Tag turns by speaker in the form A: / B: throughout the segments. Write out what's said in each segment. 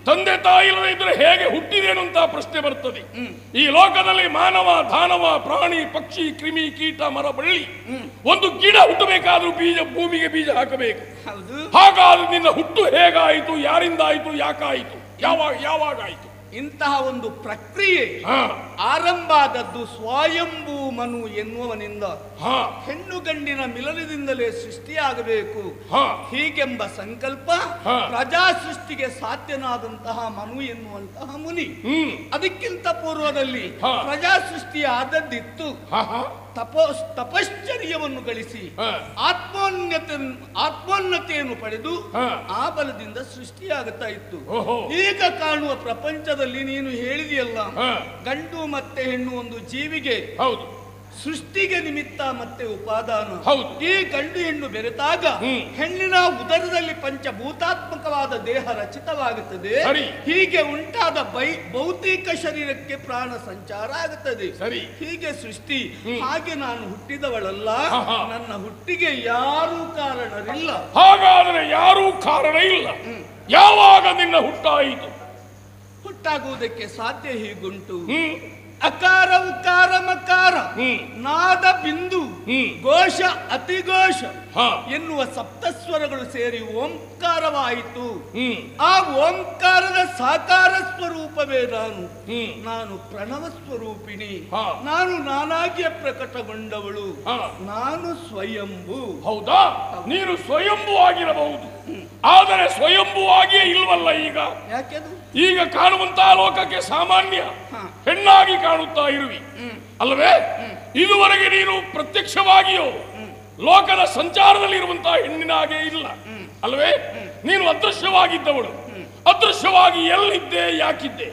A: ತಂದೆ ತಾಯಿ ಇಲ್ಲದೆ ಇದ್ರೆ ಹೇಗೆ ಹುಟ್ಟಿದೇನು ಅಂತ ಪ್ರಶ್ನೆ ಬರ್ತದೆ ಈ ಲೋಕದಲ್ಲಿ ಮಾನವ ದಾನವ ಪ್ರಾಣಿ ಪಕ್ಷಿ ಕ್ರಿಮಿ ಕೀಟ ಮರ ಬಳ್ಳಿ ಒಂದು ಗಿಡ ಹುಟ್ಟಬೇಕಾದ್ರೂ ಬೀಜ ಭೂಮಿಗೆ ಬೀಜ ಹಾಕಬೇಕು
B: ಹೌದು
A: ಹಾಗಾದ್ರೆ ನಿನ್ನ ಹುಟ್ಟು ಹೇಗಾಯಿತು ಯಾರಿಂದ ಆಯಿತು ಯಾಕಾಯಿತು ಯಾವಾಗ ಯಾವಾಗಾಯಿತು
B: ಇಂತಹ ಒಂದು ಪ್ರಕ್ರಿಯೆ
A: ಹಾ
B: ಆರಂಭ ಆದದ್ದು ಸ್ವಯಂಭೂ ಮನು ಎನ್ನುವನಿಂದ
A: ಹಾ
B: ಹೆಣ್ಣು ಗಂಡಿನ ಮಿಲನದಿಂದಲೇ ಸೃಷ್ಟಿಯಾಗಬೇಕು
A: ಹಾ
B: ಹೀಗೆಂಬ ಸಂಕಲ್ಪ
A: ಹಾ.
B: ಪ್ರಜಾ ಸೃಷ್ಟಿಗೆ ಸಾಧ್ಯನಾದಂತಹ ಮನು ಎನ್ನುವಂತಹ ಮುನಿ
A: ಹ್ಮ್
B: ಅದಕ್ಕಿಂತ ಪೂರ್ವದಲ್ಲಿ
A: ಹಾ.
B: ಪ್ರಜಾ ಸೃಷ್ಟಿ ಆದದ್ದಿತ್ತು
A: ಹಾ ಹಾ
B: ತಪೋ ತಪಶ್ಚರ್ಯವನ್ನು ಗಳಿಸಿ
A: ಹಾ.
B: ಆತ್ಮೋನ್ನತ ಆತ್ಮೋನ್ನತೆಯನ್ನು ಪಡೆದು
A: ಹಾ.
B: ಆ ಬಲದಿಂದ ಸೃಷ್ಟಿಯಾಗುತ್ತಾ ಇತ್ತು
A: ಓಹೋ
B: ಈಗ ಕಾಣುವ ಪ್ರಪಂಚದಲ್ಲಿ ನೀನು ಹೇಳಿದೆಯಲ್ಲ
A: ಹಾ
B: ಗಂಡು ಮತ್ತೆ ಹೆಣ್ಣು ಒಂದು ಜೀವಿಗೆ
A: ಹೌದು
B: ಸೃಷ್ಟಿಗೆ ನಿಮಿತ್ತ ಮತ್ತೆ ಉಪಾದಾನ
A: ಹೌದು.
B: ಈ ಗಂಡು ಹೆಣ್ಣು ಬೆರೆತಾಗ
A: ಹ್ಮ್.
B: ಹೆಣ್ಣಿನ ಉದರದಲ್ಲಿ ಪಂಚಭೂತಾತ್ಮಕವಾದ ದೇಹ ರಚಿತವಾಗುತ್ತದೆ
A: ಸರಿ.
B: ಹೀಗೆ ಉಂಟಾದ ಬೈ ಭೌತಿಕ ಶರೀರಕ್ಕೆ ಪ್ರಾಣ ಸಂಚಾರ ಆಗುತ್ತದೆ
A: ಸರಿ.
B: ಹೀಗೆ ಸೃಷ್ಟಿ
A: ಹ್ಮ್.
B: ಹಾಗೆ ನಾನು ಹುಟ್ಟಿದವಳಲ್ಲ
A: ಹಾ, ಹಾ.
B: ನನ್ನ ಹುಟ್ಟಿಗೆ ಯಾರೂ ಕಾರಣರಿಲ್ಲ
A: ಹಾಗಾದರೆ ಯಾರೂ ಕಾರಣ ಇಲ್ಲ ಯಾವಾಗ ನಿನ್ನ ಹುಟ್ಟಾಯಿತು
B: ಹುಟ್ಟಾಗುವುದಕ್ಕೆ ಸಾಧ್ಯ ಹೀಗುಂಟು
A: ಹ್ಮ್
B: ಅಕಾರ ಉಕಾರ ಮಕಾರ
A: ಹ್ಮ್.
B: ನಾದ ಬಿಂದು
A: ಹ್ಮ್.
B: ಘೋಷ ಅತಿಘೋಷ
A: ಹಾ
B: ಎನ್ನುವ ಸಪ್ತಸ್ವರಗಳು ಸೇರಿ ಓಂಕಾರವಾಯಿತು
A: ಹ್ಮ್
B: ಆ ಓಂಕಾರದ ಸಾಕಾರ ಸ್ವರೂಪವೇ ನಾನು
A: ಹ್ಮ್
B: ನಾನು ಪ್ರಣವ ಸ್ವರೂಪಿಣಿ
A: ಹಾ.
B: ನಾನು ನಾನಾಗಿಯೇ ಪ್ರಕಟಗೊಂಡವಳು
A: ಹಾ.
B: ನಾನು ಸ್ವಯಂಭೂ
A: ಹೌದಾ ನೀನು ಸ್ವಯಂಭೂ ಆಗಿರಬಹುದು ಆದರೆ ಸ್ವಯಂಭೂ ಆಗಿಯೇ ಇಲ್ವಲ್ಲ ಈಗ
B: ಯಾಕೆದು
A: ಈಗ ಕಾಣುವಂತಹ ಲೋಕಕ್ಕೆ ಸಾಮಾನ್ಯ
B: ಹಾ.
A: ಹೆಣ್ಣಾಗಿ ಕಾಣುತ್ತಾ ಇರುವಿ ಅಲ್ಲವೇ ಇದುವರೆಗೆ ನೀನು ಪ್ರತ್ಯಕ್ಷವಾಗಿಯೋ ಲೋಕದ ಸಂಚಾರದಲ್ಲಿ ಇರುವಂತಹ ಹೆಣ್ಣಿನ ಹಾಗೆ ಇಲ್ಲ ಅಲ್ವೇ ನೀನು ಅದೃಶ್ಯವಾಗಿದ್ದವಳು ಅದೃಶ್ಯವಾಗಿ ಎಲ್ಲಿದ್ದೆ ಯಾಕಿದ್ದೆ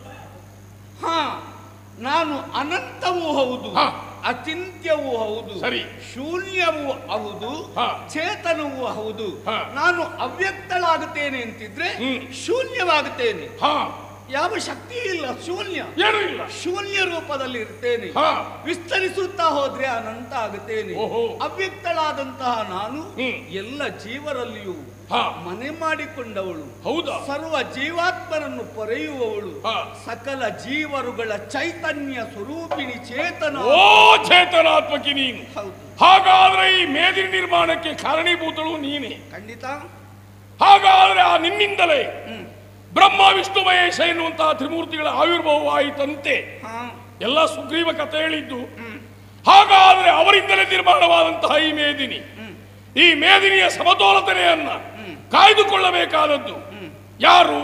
B: ಹಾ ನಾನು ಅನಂತವೂ ಹೌದು
A: ಹಾ.
B: ಅಚಿಂತ್ಯವೂ ಹೌದು
A: ಸರಿ.
B: ಶೂನ್ಯವೂ ಹೌದು
A: ಹಾ.
B: ಚೇತನವೂ ಹೌದು
A: ಹಾ.
B: ನಾನು ಅವ್ಯಕ್ತಳಾಗುತ್ತೇನೆ ಅಂತಿದ್ರೆ
A: ಹ್ಮ್.
B: ಶೂನ್ಯವಾಗುತ್ತೇನೆ
A: ಹಾ
B: ಯಾವ ಶಕ್ತಿ ಇಲ್ಲ ಶೂನ್ಯ
A: ಏನೂ ಇಲ್ಲ
B: ಶೂನ್ಯ ರೂಪದಲ್ಲಿ ಇರ್ತೇನೆ
A: ಹಾ
B: ವಿಸ್ತರಿಸುತ್ತಾ ಹೋದ್ರೆ ಅನಂತ ಆಗುತ್ತೇನೆ
A: ಓಹೋ.
B: ಅವ್ಯಕ್ತಳಾದಂತಹ ನಾನು
A: ಹ್ಮ್.
B: ಎಲ್ಲ ಜೀವರಲ್ಲಿಯೂ
A: ಹಾ
B: ಮನೆ ಮಾಡಿಕೊಂಡವಳು
A: ಹೌದಾ
B: ಸರ್ವ ಜೀವಾತ್ಮರನ್ನು ಪೊರೆಯುವವಳು
A: ಹಾ.
B: ಸಕಲ ಜೀವರುಗಳ ಚೈತನ್ಯ ಸ್ವರೂಪಿಣಿ ಚೇತನ
A: ಓ ಚೇತನಾತ್ಮಕಿ ನೀನು
B: ಹೌದು
A: ಹಾಗಾದ್ರೆ ಈ ಮೇದಿನ ನಿರ್ಮಾಣಕ್ಕೆ ಕಾರಣೀಭೂತಳು ನೀನೇ
B: ಖಂಡಿತ
A: ಹಾಗಾದ್ರೆ ಆ ನಿನ್ನಿಂದಲೇ
B: ಹ್ಮ್.
A: ಬ್ರಹ್ಮ ವಿಷ್ಣು ಮಹೇಶ ಎನ್ನುವಂತಹ ತ್ರಿಮೂರ್ತಿಗಳ ಆವಿರ್ಭಾವವಾಯಿತಂತೆ
B: ಹಾ
A: ಎಲ್ಲ ಸುಗ್ರೀವ ಕಥೆ ಹೇಳಿದ್ದು ಹಾಗಾದ್ರೆ ಅವರಿಂದಲೇ ನಿರ್ಮಾಣವಾದಂತಹ ಈ ಮೇದಿನಿ ಈ ಮೇದಿನಿಯ ಸಮತೋಲತನೆಯನ್ನ ಕಾಯ್ದುಕೊಳ್ಳಬೇಕಾದದ್ದು ಯಾರು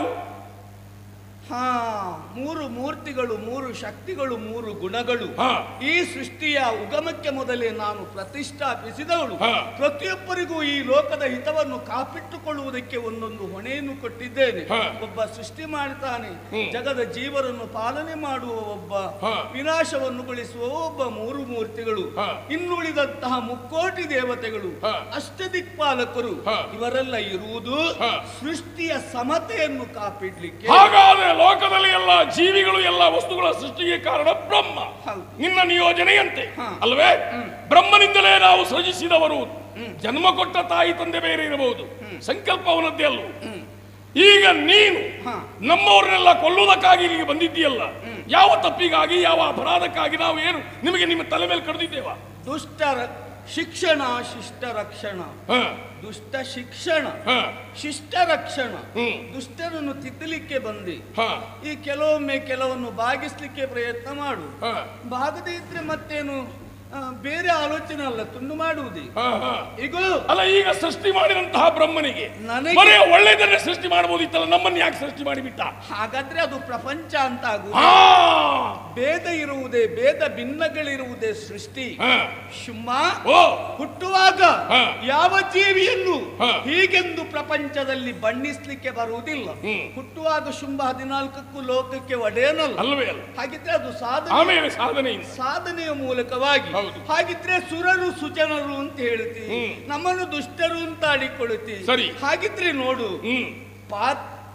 B: ಹಾ ಮೂರು ಮೂರ್ತಿಗಳು ಮೂರು ಶಕ್ತಿಗಳು ಮೂರು ಗುಣಗಳು
A: ಹಾ.
B: ಈ ಸೃಷ್ಟಿಯ ಉಗಮಕ್ಕೆ ಮೊದಲೇ ನಾನು ಪ್ರತಿಷ್ಠಾಪಿಸಿದವಳು
A: ಹಾ.
B: ಪ್ರತಿಯೊಬ್ಬರಿಗೂ ಈ ಲೋಕದ ಹಿತವನ್ನು ಕಾಪಿಟ್ಟುಕೊಳ್ಳುವುದಕ್ಕೆ ಒಂದೊಂದು ಹೊಣೆಯನ್ನು ಕೊಟ್ಟಿದ್ದೇನೆ
A: ಹಾ.
B: ಒಬ್ಬ ಸೃಷ್ಟಿ ಮಾಡ್ತಾನೆ
A: ಹ್ಮ್.
B: ಜಗದ ಜೀವರನ್ನು ಪಾಲನೆ ಮಾಡುವ ಒಬ್ಬ
A: ಹಾ.
B: ವಿನಾಶವನ್ನು ಗೊಳಿಸುವ ಒಬ್ಬ ಮೂರು ಮೂರ್ತಿಗಳು
A: ಹಾ.
B: ಇನ್ನುಳಿದಂತಹ ಮುಕ್ಕೋಟಿ ದೇವತೆಗಳು
A: ಹಾ.
B: ಅಷ್ಟದಿಕ್ಪಾಲಕರು
A: ಹಾ.
B: ಇವರೆಲ್ಲ ಇರುವುದು
A: ಹಾ.
B: ಸೃಷ್ಟಿಯ ಸಮತೆಯನ್ನು ಕಾಪಿಡ್ಲಿಕ್ಕೆ
A: ಹಾಗಾದ್ರೆ ಲೋಕದಲ್ಲಿ ಎಲ್ಲ ಜೀವಿಗಳು ಎಲ್ಲ ವಸ್ತುಗಳ ಸೃಷ್ಟಿಗೆ ಕಾರಣ ಬ್ರಹ್ಮ
B: ಹೌದು.
A: ನಿನ್ನ ನಿಯೋಜನೆಯಂತೆ
B: ಹಾ.
A: ಅಲ್ವೇ ಬ್ರಹ್ಮನಿಂದಲೇ ನಾವು ಸೃಜಿಸಿದವರು ಜನ್ಮ ಕೊಟ್ಟ ತಾಯಿ ತಂದೆ ಬೇರೆ ಇರಬಹುದು ಸಂಕಲ್ಪ ಅವನದ್ದೇ ಅಲ್ವ ಈಗ ನೀನು
B: ಹಾ.
A: ನಮ್ಮವ್ರನ್ನೆಲ್ಲ ಕೊಲ್ಲುವುದಕ್ಕಾಗಿ ಇಲ್ಲಿಗೆ ಬಂದಿದ್ದೀಯಲ್ಲ ಯಾವ ತಪ್ಪಿಗಾಗಿ ಯಾವ ಅಪರಾಧಕ್ಕಾಗಿ ನಾವು ಏನು ನಿಮಗೆ ನಿಮ್ಮ ತಲೆ ಮೇಲೆ ಕಡ್ದಿದ್ದೇವ
B: ದುಷ್ಟರ ಶಿಕ್ಷಣ ಶಿಷ್ಟ ರಕ್ಷಣ
A: ಹ,
B: ದುಷ್ಟ ಶಿಕ್ಷಣ
A: ಹ,
B: ಶಿಷ್ಟ ರಕ್ಷಣ
A: ಹ್ಮ್.
B: ದುಷ್ಟರನ್ನು ತಿದ್ದಲಿಕ್ಕೆ ಬಂದಿ
A: ಹ,
B: ಈ ಕೆಲವೊಮ್ಮೆ ಕೆಲವನ್ನು ಭಾಗಿಸ್ಲಿಕ್ಕೆ ಪ್ರಯತ್ನ ಮಾಡು
A: ಹ,
B: ಭಾಗದೇ ಇದ್ರೆ ಮತ್ತೇನು ಆ, ಬೇರೆ ಆಲೋಚನೆ ಅಲ್ಲ ತುಂಡು ಮಾಡುವುದೇ
A: ಹ, ಹ.
B: ಈಗ
A: ಅಲ್ಲ ಈಗ ಸೃಷ್ಟಿ ಮಾಡಿದಂತಹ ಬ್ರಹ್ಮನಿಗೆ
B: ನನಗೆ-
A: ಬರೇ ಒಳ್ಳೆಯದನ್ನೇ ಸೃಷ್ಟಿ ಮಾಡಬಹುದಿತ್ತಲ್ಲ ನಮ್ಮನ್ನು ಯಾಕೆ ಸೃಷ್ಟಿ ಮಾಡಿಬಿಟ್ಟ
B: ಹಾಗಾದ್ರೆ ಅದು ಪ್ರಪಂಚ ಅಂತ ಆಗುವುದು
A: ಹಾ
B: ಭೇದ ಇರುವುದೇ ಭೇದ ಭಿನ್ನಗಳಿರುವುದೇ ಸೃಷ್ಟಿ
A: ಹ,
B: ಶುಂಭ
A: ಓ
B: ಹುಟ್ಟುವಾಗ
A: ಹಾ.
B: ಯಾವ ಜೀವಿಯನ್ನು
A: ಹಾ.
B: ಹೀಗೆಂದು ಪ್ರಪಂಚದಲ್ಲಿ ಬಣ್ಣಿಸ್ಲಿಕ್ಕೆ ಬರುವುದಿಲ್ಲ
A: ಹ್ಮ್.
B: ಹುಟ್ಟುವಾಗ ಶುಂಭ ಹದಿನಾಲ್ಕಕ್ಕೂ ಲೋಕಕ್ಕೆ ಒಡೆಯನಲ್ಲ
A: ಅಲ್ವೇ ಅಲ್ಲ
B: ಹಾಗಿದ್ರೆ ಅದು ಸಾಧನೆ
A: ಆಮೇಲೆ ಸಾಧನೆಯಿಂದ
B: ಸಾಧನೆಯ ಮೂಲಕವಾಗಿ
A: ಹೌದು.
B: ಹಾಗಿದ್ರೆ ಸುರರು ಸುಜನರು ಅಂತ ಹೇಳ್ತಿ
A: ಹ್ಮ್.
B: ನಮ್ಮನ್ನು ದುಷ್ಟರು ಅಂತ ಆಡಿಕೊಳ್ಳುತ್ತಿ
A: ಸರಿ.
B: ಹಾಗಿದ್ರೆ ನೋಡು
A: ಹ್ಮ್
B: ಪಾತ್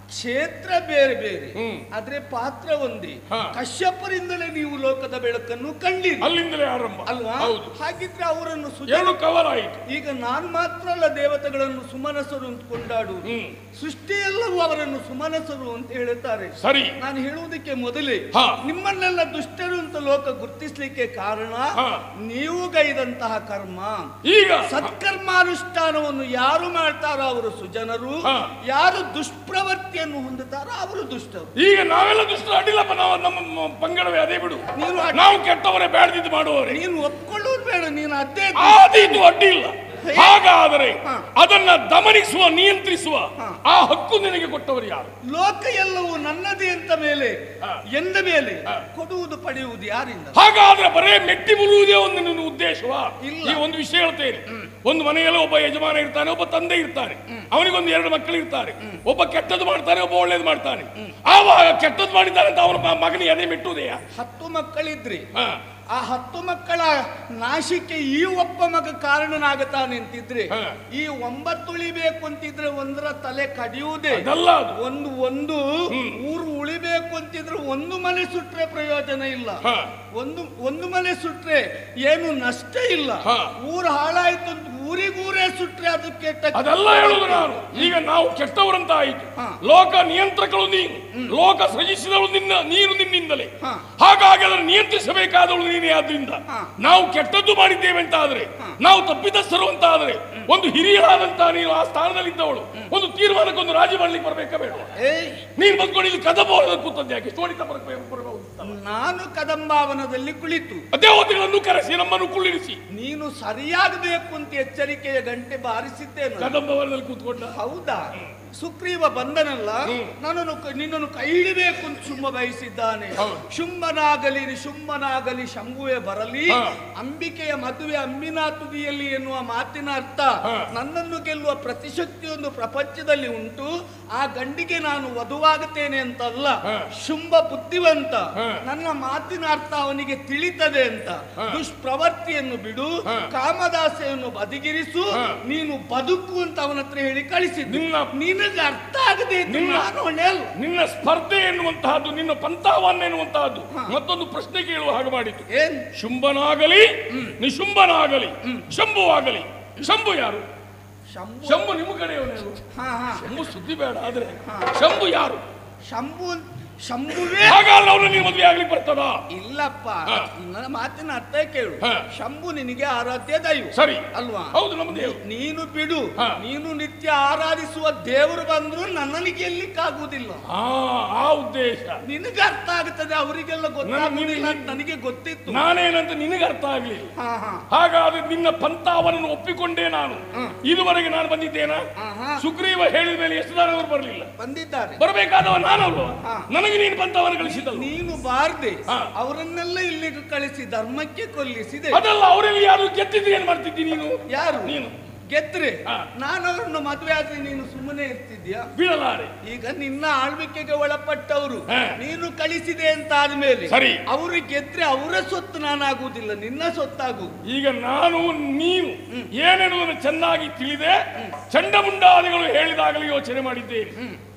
B: ಕ್ಷೇತ್ರ ಬೇರೆ ಬೇರೆ
A: ಹ್ಮ್.
B: ಆದ್ರೆ ಪಾತ್ರ ಒಂದೇ
A: ಹಾ.
B: ಕಶ್ಯಪರಿಂದಲೇ ನೀವು ಲೋಕದ ಬೆಳಕನ್ನು ಕಂಡಿರಿ
A: ಅಲ್ಲಿಂದಲೇ ಆರಂಭ
B: ಅಲ್ವಾ
A: ಹೌದು
B: ಹಾಗಿದ್ರೆ ಅವರನ್ನು ಸುಜ
A: ಎರಡು ಕವರ್ ಆಯಿತು
B: ಈಗ ನಾನ್ ಮಾತ್ರ ಅಲ್ಲ ದೇವತೆಗಳನ್ನು ಸುಮನಸರು ಅಂತ ಕೊಂಡಾಡುವುದು
A: ಹ್ಮ್
B: ಸೃಷ್ಟಿಯೆಲ್ಲವೂ ಅವರನ್ನು ಸುಮನಸರು ಅಂತ ಹೇಳುತ್ತಾರೆ
A: ಸರಿ
B: ನಾನು ಹೇಳುವುದಕ್ಕೆ ಮೊದಲೇ
A: ಹಾ.
B: ನಿಮ್ಮನ್ನೆಲ್ಲ ದುಷ್ಟರು ಅಂತ ಲೋಕ ಗುರ್ತಿಸ್ಲಿಕ್ಕೆ ಕಾರಣ
A: ಹಾ.
B: ನೀವು ಗೈದಂತಹ ಕರ್ಮ
A: ಈಗ
B: ಸತ್ಕರ್ಮಾನುಷ್ಠಾನವನ್ನು ಯಾರು ಮಾಡ್ತಾರೋ ಅವರು ಸುಜನರು
A: ಹಾ.
B: ಯಾರು ದುಷ್ಪ್ರವೃತ್ತಿಯನ್ನು ಹೊಂದುತ್ತಾರೋ ಅವರು ದುಷ್ಟರು
A: ಈಗ ನಾವೆಲ್ಲ ದುಷ್ಟರು ಅಡ್ಡಿಲ್ಲಪ್ಪ ನಾವು ನಮ್ಮ ಮ- ಪಂಗಡವೇ ಅದೇ ಬಿಡು
B: ನೀನು ಅಡ್ಡಿ-
A: ನಾವು ಕೆಟ್ಟವರೇ ಬೇಡದಿದ್ದು ಮಾಡುವವರೇ
B: ನೀನು ಒಪ್ಕೊಳ್ಳೋದು ಬೇಡ ನೀನು ಅದೇ
A: ಆದೀತು ಅಡ್ಡಿ ಇಲ್ಲ ಹಾಗಾದರೆ
B: ಹಾ.
A: ಅದನ್ನ ದಮನಿಸುವ ನಿಯಂತ್ರಿಸುವ
B: ಹಾ.
A: ಆ ಹಕ್ಕು ನಿನಗೆ ಕೊಟ್ಟವರು ಯಾರು
B: ಲೋಕ ಎಲ್ಲವೂ ನನ್ನದೇ ಅಂತ ಮೇಲೆ
A: ಹಾ.
B: ಎಂದ ಮೇಲೆ
A: ಹಾ.
B: ಕೊಡುವುದು ಪಡೆಯುವುದು ಯಾರಿಂದ
A: ಹಾಗಾದ್ರೆ ಬರೇ ಮೆಟ್ಟಿ ಮುರುವುದೇ ಒಂದು ನಿನ್ನ ಉದ್ದೇಶವಾ
B: ಇಲ್ಲ.
A: ಈ ಒಂದು ವಿಷಯ ಹೇಳ್ತೇನೆ ಒಂದು ಮನೆಯಲ್ಲಿ ಒಬ್ಬ ಯಜಮಾನ ಇರ್ತಾನೆ ಒಬ್ಬ ತಂದೆ ಇರ್ತಾನೆ ಅವನಿಗೊಂದು ಎರಡು ಮಕ್ಕಳು ಇರ್ತಾರೆ ಒಬ್ಬ ಕೆಟ್ಟದ್ದು ಮಾಡ್ತಾನೆ ಒಬ್ಬ ಒಳ್ಳೇದು ಮಾಡ್ತಾನೆ ಆವಾಗ ಕೆಟ್ಟದ್ದು ಮಾಡಿದ್ದಾನೆ ಅಂತ ಅವನ ಮ- ಮಗನಿಗೆ ಅದೇ ಮೆಟ್ಟುವುದೆಯಾ
B: ಹತ್ತು ಮಕ್ಕಳಿದ್ರಿ
A: ಹಾ.
B: ಆ ಹತ್ತು ಮಕ್ಕಳ ನಾಶಕ್ಕೆ ಈ ಒಬ್ಬ ಮಗ ಕಾರಣನಾಗತಾನೆ ಅಂತಿದ್ರೆ
A: ಹಾ.
B: ಈ ಒಂಬತ್ತು ಉಳಿಬೇಕು ಅಂತಿದ್ರೆ ಒಂದರ ತಲೆ ಕಡಿಯುವುದೇ
A: ಅದಲ್ಲ ಅದು
B: ಒಂದು ಒಂದು ಊರು ಉಳಿಬೇಕು ಅಂತಿದ್ರೆ ಒಂದು ಮನೆ ಸುಟ್ರೆ ಪ್ರಯೋಜನ ಇಲ್ಲ
A: ಹಾ.
B: ಒಂದು ಒಂದು ಮನೆ ಸುಟ್ರೆ ಏನು ನಷ್ಟ ಇಲ್ಲ
A: ಹಾ.
B: ಊರು ಹಾಳಾಯ್ತು ಅಂತ ಊರಿಗೂರೇ ಸುಟ್ರೆ ಅದು ಕೆಟ್ಟ
A: ಅದೆಲ್ಲ ಹೇಳುದು ನಾನು ಈಗ ನಾವು ಕೆಟ್ಟವರಂತ ಆಯಿತು
B: ಹಾ.
A: ಲೋಕ ನಿಯಂತ್ರಕರು ನೀನು ಲೋಕ ಸೃಜಿಸಿದಳು ನಿನ್ನ ನೀನು ನಿನ್ನಿಂದಲೇ
B: ಹಾ.
A: ಹಾಗಾಗಿ ಅದನ್ನು ನಿಯಂತ್ರಿಸಬೇಕಾದವಳು ನೀನೇ ಆದ್ರಿಂದ
B: ಹಾ.
A: ನಾವು ಕೆಟ್ಟದ್ದು ಮಾಡಿದ್ದೇವೆ ಅಂತ ಆದ್ರೆ ನಾವು ತಪ್ಪಿತಸ್ಥರು ಅಂತ ಆದ್ರೆ ಒಂದು ಹಿರಿಯರಾದಂತ ನೀನು ಆ ಸ್ಥಾನದಲ್ಲಿದ್ದವಳು ಒಂದು ತೀರ್ಮಾನಕ್ಕೊಂದು ರಾಜಿ ಮಾಡ್ಲಿಕ್ಕೆ ಬರ್ಬೇಕಾ ಬೇಡ
B: ಏಯ್
A: ನೀನು ಬಂದ್ಕೊಂಡು ಇಲ್ಲಿ ಕದಬ ಕೂತದ್ದು ಯಾಕೆ ತೋಡಿತ ಬರಬೇಕು ಬರಬಹುದು
B: ನಾನು ಕದಂಬಾವನದಲ್ಲಿ ಕುಳಿತು
A: ದೇವತೆಗಳನ್ನು ಕರೆಸಿ ನಮ್ಮನ್ನು ಕುಳ್ಳಿರಿಸಿ
B: ನೀನು ಸರಿಯಾಗಬೇಕು ಅಂತ ಎಚ್ಚರಿಕೆಯ ಗಂಟೆ ಬಾರಿಸಿದ್ದೇನು
A: ಕದಂಬವನದಲ್ಲಿ ಕೂತ್ಕೊಂಡ
B: ಹೌದಾ ಸುಗ್ರೀವ ಬಂದನಲ್ಲ ನನ್ನನ್ನು ಕ- ನಿನ್ನನ್ನು ಕೈ ಹಿಡಿಬೇಕು ಅಂತ ಶುಂಭ ಬಯಸಿದ್ದಾನೆ
A: ಹೌದು.
B: ಶುಂಭನಾಗಲಿ ಶುಂಭನಾಗಲಿ ಶಂಭುವೆ ಬರಲಿ
A: ಹಾ.
B: ಅಂಬಿಕೆಯ ಮದುವೆ ಅಂಬಿನಾ ತುದಿಯಲ್ಲಿ ಎನ್ನುವ ಮಾತಿನ ಅರ್ಥ
A: ಹಾ.
B: ನನ್ನನ್ನು ಗೆಲ್ಲುವ ಪ್ರತಿಶಕ್ತಿಯೊಂದು ಪ್ರಪಂಚದಲ್ಲಿ ಉಂಟು ಆ ಗಂಡಿಗೆ ನಾನು ವಧುವಾಗುತ್ತೇನೆ ಅಂತಲ್ಲ
A: ಹಾ.
B: ಶುಂಭ ಬುದ್ಧಿವಂತ
A: ಹಾ.
B: ನನ್ನ ಮಾತಿನ ಅರ್ಥ ಅವನಿಗೆ ತಿಳಿತದೆ ಅಂತ ದುಷ್ಪ್ರವೃತ್ತಿಯನ್ನು ಬಿಡು
A: ಹಾ.
B: ಕಾಮದಾಸೆಯನ್ನು ಬದಿಗಿರಿಸು
A: ಹಾ.
B: ನೀನು ಬದುಕು ಅಂತ ಅವನ ಹತ್ರ ಹೇಳಿ ಕಳಿಸಿದ್ದು
A: ನಿನ್ನ
B: ನಿನಗೆ ಅರ್ಥ ಆಗದೆ ಇದ್ದು
A: ನಿನ್ನ-
B: ನಾನು ಹೊಣೆ ಅಲ್ಲ.
A: ನಿನ್ನ ಸ್ಪರ್ಧೆ ಎನ್ನುವಂತಹದ್ದು ನಿನ್ನ ಪಂಥಾವನ್ನ ಎನ್ನುವಂತಹದ್ದು ಮತ್ತೊಂದು ಪ್ರಶ್ನೆ ಕೇಳುವ ಹಾಗೆ ಮಾಡಿತು
B: ಏನ್
A: ಶುಂಭನಾಗಲಿ ನಿಶುಂಭನಾಗಲಿ ಶಂಭುವಾಗಲಿ ಶಂಭು ಯಾರು
B: ಶಂಭು
A: ಶಂಭು ನಿಮ್ಮ ಕಡೆಯವನೇ
B: ಹಾ ಹಾ
A: ಶಂಭು ಸುದ್ದಿ ಬೇಡ ಆದ್ರೆ ಶಂಭು ಯಾರು
B: ಶಂಭು ಶಂಭುವೇ
A: ಹಾಗಾದ್ರೆ ಅವನು ನೀವು ಮದುವೆ ಆಗ್ಲಿಕ್ಕೆ ಬರ್ತದ
B: ಇಲ್ಲಪ್ಪ
A: ಹಾ.
B: ನನ್ನ ಮಾತಿನ ಅರ್ಥ ಕೇಳು
A: ಹಾ.
B: ಶಂಭು ನಿನಗೆ ಆರಾಧ್ಯ ದೈವ
A: ಸರಿ
B: ಅಲ್ವಾ
A: ಹೌದು ನಮ್ಮ ದೇವರು
B: ನೀನು ಬಿಡು
A: ಹಾ.
B: ನೀನು ನಿತ್ಯ ಆರಾಧಿಸುವ ದೇವರು ಬಂದ್ರು ನನ್ನನ್ನು ಗೆಲ್ಲಿಕ್ಕಾಗುವುದಿಲ್ಲ
A: ಆ ಆ ಉದ್ದೇಶ
B: ನಿನಗೆ ಅರ್ಥ ಆಗುತ್ತದೆ ಅವರಿಗೆಲ್ಲ ಗೊತ್ತಾಗುವುದಿಲ್ಲ ಅಂತ ನನಗೆ ಗೊತ್ತಿತ್ತು
A: ನಾನೇನಂತ ನಿನಗೆ ಅರ್ಥ ಆಗ್ಲಿಲ್ಲ
B: ಹಾ ಹಾ
A: ಹಾಗಾದ್ರೆ ನಿನ್ನ ಪಂಥಾವನ್ನು ಒಪ್ಪಿಕೊಂಡೇ ನಾನು ಇದುವರೆಗೆ ನಾನು ಬಂದಿದ್ದೇನಾ
B: ಹಾ ಹಾ
A: ಸುಗ್ರೀವ ಹೇಳಿದ ಮೇಲೆ ಎಷ್ಟು ಜನರು ಬರಲಿಲ್ಲ
B: ಬಂದಿದ್ದಾರೆ
A: ಬರಬೇಕಾದವ ನಾನಲ್ವ
B: ಹಾ.
A: ನನಗೆ ನೀನು ಪಂಥವನ್ನು ಕಳಿಸಿದ್ದಲ್ಲ
B: ನೀನು ಬಾರ್ದೆ
A: ಹಾ.
B: ಅವರನ್ನೆಲ್ಲ ಇಲ್ಲಿಗೆ ಕಳಿಸಿ ಧರ್ಮಕ್ಕೆ ಕೊಲ್ಲಿಸಿದೆ
A: ಅದಲ್ಲ ಅವರಲ್ಲಿ ಯಾರು ಗೆದ್ದಿದ್ರೆ ಏನ್ ಮಾಡ್ತಿದ್ದಿ ನೀನು
B: ಯಾರು
A: ನೀನು
B: ಗೆದ್ರೆ
A: ಹಾ.
B: ನಾನು ಅವರನ್ನು ಮದುವೆ ಆದ್ರೆ ನೀನು ಸುಮ್ಮನೆ ಇರ್ತಿದ್ಯಾ
A: ಬೀಳಲಾರೆ
B: ಈಗ ನಿನ್ನ ಆಳ್ವಿಕೆಗೆ ಒಳಪಟ್ಟವರು
A: ಹಾ.
B: ನೀನು ಕಳಿಸಿದೆ ಅಂತ ಆದ್ಮೇಲೆ
A: ಸರಿ.
B: ಅವರು ಗೆದ್ರೆ ಅವರ ಸೊತ್ತು ನಾನಾಗುವುದಿಲ್ಲ ನಿನ್ನ ಸೊತ್ತಾಗು
A: ಈಗ ನಾನು ನೀನು ಏನೆನ್ನುವುದನ್ನು ಚೆನ್ನಾಗಿ ತಿಳಿದೆ ಚಂಡಮುಂಡಾದಿಗಳು ಹೇಳಿದಾಗಲೇ ಯೋಚನೆ ಮಾಡಿದ್ದೇನೆ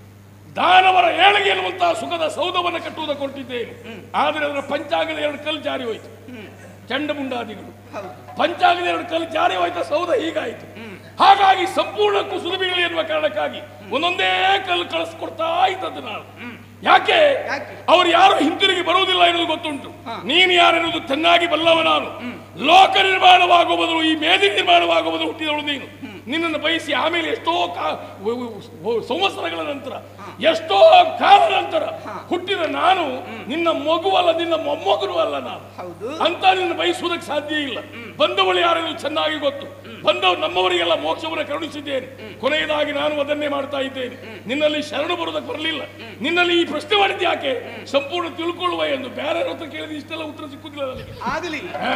A: ದಾನವರ ಏಳಿಗೆ ಎನ್ನುವಂತಹ ಸುಖದ ಸೌಧವನ್ನು ಕಟ್ಟುವುದಕ್ಕೆ ಕೊಟ್ಟಿದ್ದೇನೆ ಆದರೆ ಅದರ ಪಂಚಾಂಗದ ಎರಡು ಕಲ್ಲು ಜಾರಿ ಹೋಯ್ತು ಚಂಡಮುಂಡಾದಿಗಳು
B: ಹೌದು
A: ಪಂಚಾಂಗದ ಎರಡು ಕಲ್ಲು ಜಾರಿ ಹೋಯ್ತ ಸೌಧ ಹೀಗಾಯಿತು ಹಾಗಾಗಿ ಸಂಪೂರ್ಣ ಕುಸಿದು ಬೀಳಲಿ ಎನ್ನುವ ಕಾರಣಕ್ಕಾಗಿ ಒಂದೊಂದೇ ಕಲ್ಲು ಕಳಿಸ್ಕೊಡ್ತಾ ಇದ್ದದ್ದು ನಾನು ಯಾಕೆ
B: ಯಾಕೆ?
A: ಅವ್ರು ಯಾರು ಹಿಂತಿರುಗಿ ಬರುವುದಿಲ್ಲ ಎನ್ನುವುದು ಗೊತ್ತುಂಟು
B: ಹಾ.
A: ನೀನು ಯಾರೆನ್ನುವುದು ಚೆನ್ನಾಗಿ ಬಲ್ಲವ ನಾನು ಲೋಕ ನಿರ್ಮಾಣವಾಗುವ ಬದಲು ಈ ಮೇದಿ ನಿರ್ಮಾಣವಾಗುವ ಬದಲು ಹುಟ್ಟಿದವಳು ನೀನು ನಿನ್ನನ್ನು ಬಯಸಿ ಆಮೇಲೆ ಎಷ್ಟೋ ಕಾ- ವ- ವ- ವ- ಸಂವತ್ಸರಗಳ ನಂತರ ಎಷ್ಟೋ ಕಾಲ ನಂತರ ಹುಟ್ಟಿದ ನಾನು ನಿನ್ನ ಮಗುವಲ್ಲ ನಿನ್ನ ಮೊಮ್ಮಗನು ಅಲ್ಲ ನಾನು
B: ಹೌದು
A: ಅಂತ ನಿನ್ನ ಬಯಸುವುದಕ್ಕೆ ಸಾಧ್ಯ ಇಲ್ಲ ಬಂದವಳು ಯಾರೆಂದು ಚೆನ್ನಾಗಿ ಗೊತ್ತು ಬಂದವರು ನಮ್ಮವರಿಗೆಲ್ಲ ಮೋಕ್ಷವನ್ನು ಕರುಣಿಸಿದ್ದೇನೆ ಕೊನೆಯದಾಗಿ ನಾನು ಅದನ್ನೇ ಮಾಡ್ತಾ ಇದ್ದೇನೆ ನಿನ್ನಲ್ಲಿ ಶರಣು ಬರುವುದಕ್ಕೆ ಬರಲಿಲ್ಲ ನಿನ್ನಲ್ಲಿ ಈ ಪ್ರಶ್ನೆ ಮಾಡಿದ್ದು ಯಾಕೆ ಸಂಪೂರ್ಣ ತಿಳ್ಕೊಳ್ಳುವ ಎಂದು ಬೇರೆ ಹತ್ರ ಕೇಳಿದ ಇಷ್ಟೆಲ್ಲ ಉತ್ತರ ಸಿಕ್ಕುದಿಲ್ಲ ನನಗೆ
B: ಆಗಲಿ
A: ಹಾ.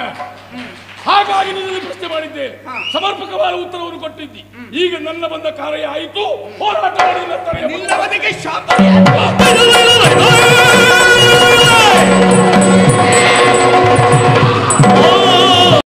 A: ಹಾಗಾಗಿ ನಿನ್ನಲ್ಲಿ ಪ್ರಶ್ನೆ ಮಾಡಿದ್ದೇನೆ
B: ಹಾ.
A: ಸಮರ್ಪಕವಾದ ಉತ್ತರವನ್ನು ಕೊಟ್ಟಿದ್ದಿ ಈಗ ನನ್ನ ಬಂದ ಕಾರ್ಯ ಆಯಿತು ಹೋರಾಟ ಮಾಡಿ ನನ್ನ ತಲೆಯ
B: ನಿನ್ನವನಿಗೆ ಶಾಪ